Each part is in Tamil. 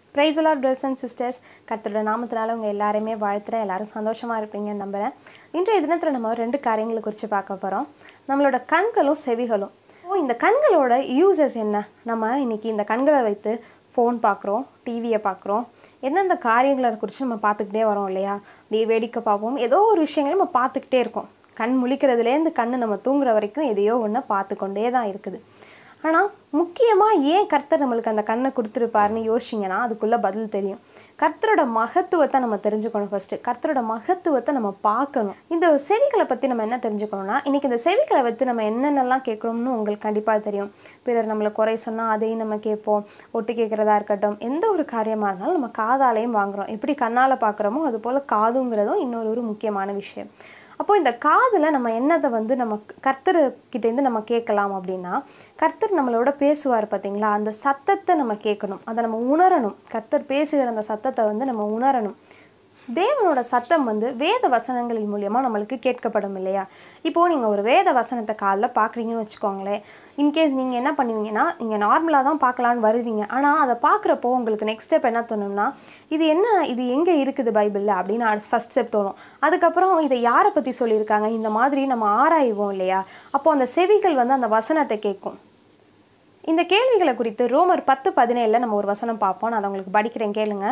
price the Lord brothers and sisters கர்த்தரோட நாமத்தினால உங்கள் எல்லாருமே வாழ்த்துறேன் எல்லாரும் சந்தோஷமாக இருப்பீங்கன்னு நம்புகிறேன் இன்றைய தினத்தில் நம்ம ரெண்டு காரியங்களை குறித்து பார்க்க போகிறோம் நம்மளோட கண்களும் செவிகளும் ஓ இந்த கண்களோட யூசஸ் என்ன நம்ம இன்னைக்கு இந்த கண்களை வைத்து ஃபோன் பார்க்குறோம் டிவியை பார்க்குறோம் எந்தெந்த காரியங்களை குறித்து நம்ம பார்த்துக்கிட்டே வரோம் இல்லையா அப்படியே வேடிக்கை பார்ப்போம் ஏதோ ஒரு விஷயங்களை நம்ம பார்த்துக்கிட்டே இருக்கோம் கண் முழிக்கிறதுலேருந்து கண் நம்ம தூங்குற வரைக்கும் எதையோ ஒன்று பார்த்து கொண்டே தான் இருக்குது ஆனால் முக்கியமாக ஏன் கர்த்தர் நம்மளுக்கு அந்த கண்ணை கொடுத்துருப்பாருன்னு யோசிச்சிங்கன்னா அதுக்குள்ளே பதில் தெரியும் கர்த்தரோட மகத்துவத்தை நம்ம தெரிஞ்சுக்கணும் ஃபஸ்ட்டு கர்த்தரோட மகத்துவத்தை நம்ம பார்க்கணும் இந்த செவிகளை பற்றி நம்ம என்ன தெரிஞ்சுக்கணும்னா இன்றைக்கி இந்த செவிகளை வைத்து நம்ம என்னென்னலாம் கேட்குறோம்னு உங்களுக்கு கண்டிப்பாக தெரியும் பிறர் நம்மளை குறை சொன்னால் அதையும் நம்ம கேட்போம் ஒட்டு கேட்குறதா இருக்கட்டும் எந்த ஒரு காரியமாக இருந்தாலும் நம்ம காதாலையும் வாங்குறோம் எப்படி கண்ணால் பார்க்குறோமோ அது போல் காதுங்கிறதும் இன்னொரு ஒரு முக்கியமான விஷயம் அப்போ இந்த காதில் நம்ம என்னதை வந்து நம்ம கர்த்தர்கிட்டேருந்து நம்ம கேட்கலாம் அப்படின்னா கர்த்தர் நம்மளோட பேசுவார் பார்த்தீங்களா அந்த சத்தத்தை நம்ம கேட்கணும் அதை நம்ம உணரணும் கர்த்தர் பேசுகிற அந்த சத்தத்தை வந்து நம்ம உணரணும் தேவனோட சத்தம் வந்து வேத வசனங்களின் மூலியமாக நம்மளுக்கு கேட்கப்படும் இல்லையா இப்போது நீங்கள் ஒரு வேத வசனத்தை காலைல பார்க்குறீங்கன்னு வச்சுக்கோங்களேன் இன்கேஸ் நீங்கள் என்ன பண்ணுவீங்கன்னா நீங்கள் நார்மலாக தான் பார்க்கலான்னு வருவீங்க ஆனால் அதை பார்க்குறப்போ உங்களுக்கு நெக்ஸ்ட் ஸ்டெப் என்ன தோணும்னா இது என்ன இது எங்கே இருக்குது பைபிளில் அப்படின்னு ஃபஸ்ட் ஸ்டெப் தோணும் அதுக்கப்புறம் இதை யாரை பற்றி சொல்லியிருக்காங்க இந்த மாதிரி நம்ம ஆராய்வோம் இல்லையா அப்போது அந்த செவிகள் வந்து அந்த வசனத்தை கேட்கும் இந்த கேள்விகளை குறித்து ரோமர் பத்து பதினேழில் நம்ம ஒரு வசனம் பார்ப்போம் நான் அதை உங்களுக்கு படிக்கிறேன் கேளுங்க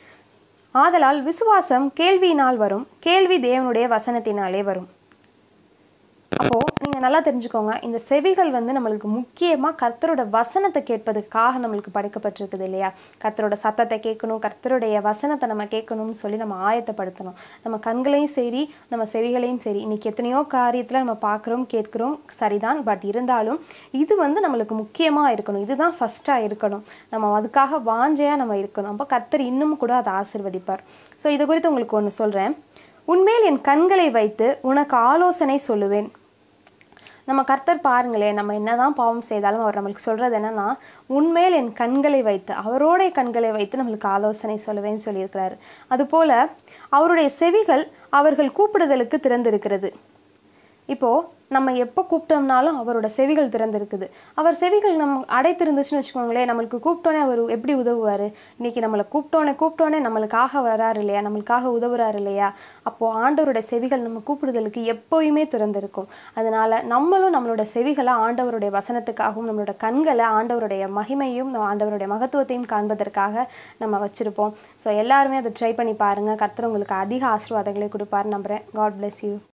ஆதலால் விசுவாசம் கேள்வியினால் வரும் கேள்வி தேவனுடைய வசனத்தினாலே வரும் அப்போது நீங்கள் நல்லா தெரிஞ்சுக்கோங்க இந்த செவிகள் வந்து நம்மளுக்கு முக்கியமாக கர்த்தரோட வசனத்தை கேட்பதுக்காக நம்மளுக்கு படைக்கப்பட்டிருக்குது இல்லையா கர்த்தரோட சத்தத்தை கேட்கணும் கர்த்தருடைய வசனத்தை நம்ம கேட்கணும்னு சொல்லி நம்ம ஆயத்தப்படுத்தணும் நம்ம கண்களையும் சரி நம்ம செவிகளையும் சரி இன்றைக்கி எத்தனையோ காரியத்தில் நம்ம பார்க்குறோம் கேட்குறோம் சரிதான் பட் இருந்தாலும் இது வந்து நம்மளுக்கு முக்கியமாக இருக்கணும் இதுதான் ஃபஸ்ட்டாக இருக்கணும் நம்ம அதுக்காக வாஞ்சையாக நம்ம இருக்கணும் அப்போ கர்த்தர் இன்னும் கூட அதை ஆசிர்வதிப்பார் ஸோ இது குறித்து உங்களுக்கு ஒன்று சொல்கிறேன் உன்மேல் என் கண்களை வைத்து உனக்கு ஆலோசனை சொல்லுவேன் நம்ம கர்த்தர் பாருங்களேன் நம்ம என்னதான் பாவம் செய்தாலும் அவர் நம்மளுக்கு சொல்கிறது என்னன்னா உண்மையில் என் கண்களை வைத்து அவரோடைய கண்களை வைத்து நம்மளுக்கு ஆலோசனை சொல்லுவேன்னு சொல்லியிருக்கிறாரு அதுபோல் அவருடைய செவிகள் அவர்கள் கூப்பிடுதலுக்கு திறந்திருக்கிறது இப்போது நம்ம எப்போ கூப்பிட்டோம்னாலும் அவரோட செவிகள் திறந்திருக்குது அவர் செவிகள் நம்ம அடைத்திருந்துச்சுன்னு வச்சுக்கோங்களேன் நம்மளுக்கு கூப்பிட்டோன்னே அவர் எப்படி உதவுவார் இன்றைக்கி நம்மளை கூப்பிட்டோன்னே கூப்பிட்டோன்னே நம்மளுக்காக வராரு இல்லையா நம்மளுக்காக உதவுறாரு இல்லையா அப்போது ஆண்டவரோட செவிகள் நம்ம கூப்பிடுதலுக்கு எப்போயுமே திறந்திருக்கும் அதனால் நம்மளும் நம்மளோட செவிகளை ஆண்டவருடைய வசனத்துக்காகவும் நம்மளோட கண்களை ஆண்டவருடைய மகிமையும் ஆண்டவருடைய மகத்துவத்தையும் காண்பதற்காக நம்ம வச்சுருப்போம் ஸோ எல்லாருமே அதை ட்ரை பண்ணி பாருங்கள் கர்த்தர் உங்களுக்கு அதிக ஆசீர்வாதங்களை கொடுப்பாரு நம்புகிறேன் காட் bless யூ